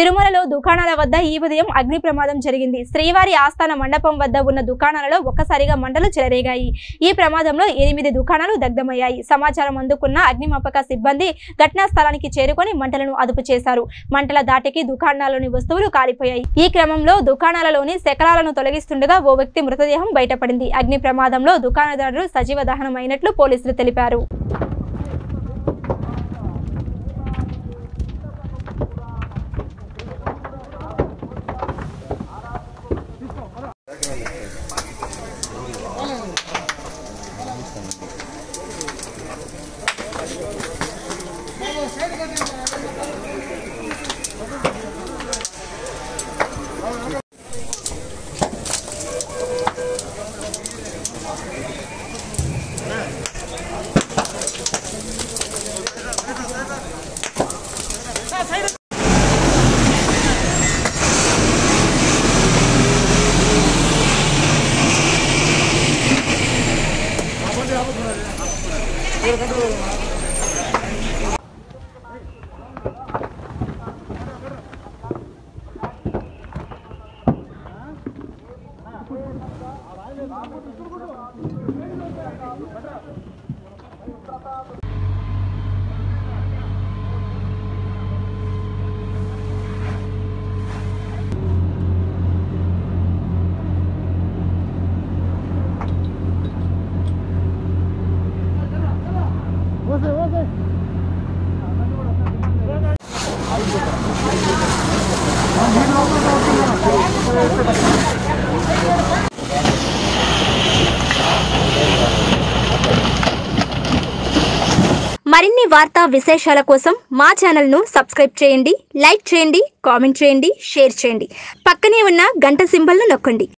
తిరుమలలో దుకాణాల వద్ద ఈ ఉదయం అగ్ని ప్రమాదం జరిగింది శ్రీవారి ఆస్థాన మండపం వద్ద ఉన్న దుకాణాలలో ఒక్కసారిగా మంటలు చెలరేగాయి ఈ ప్రమాదంలో ఎనిమిది దుకాణాలు దగ్ధమయ్యాయి సమాచారం అందుకున్న అగ్నిమాపక సిబ్బంది ఘటనా స్థలానికి చేరుకొని మంటలను అదుపు చేశారు మంటల దాటికి దుకాణాల్లోని వస్తువులు కాలిపోయాయి ఈ క్రమంలో దుకాణాలలోని శకలాలను తొలగిస్తుండగా ఓ వ్యక్తి మృతదేహం బయటపడింది అగ్ని ప్రమాదంలో దుకాణదారులు సజీవ దహనం అయినట్లు పోలీసులు తెలిపారు మరిన్ని వార్తా విశేషాల కోసం మా ఛానల్ను సబ్స్క్రైబ్ చేయండి లైక్ చేయండి కామెంట్ చేయండి షేర్ చేయండి పక్కనే ఉన్న గంట సింబల్ను నొక్కండి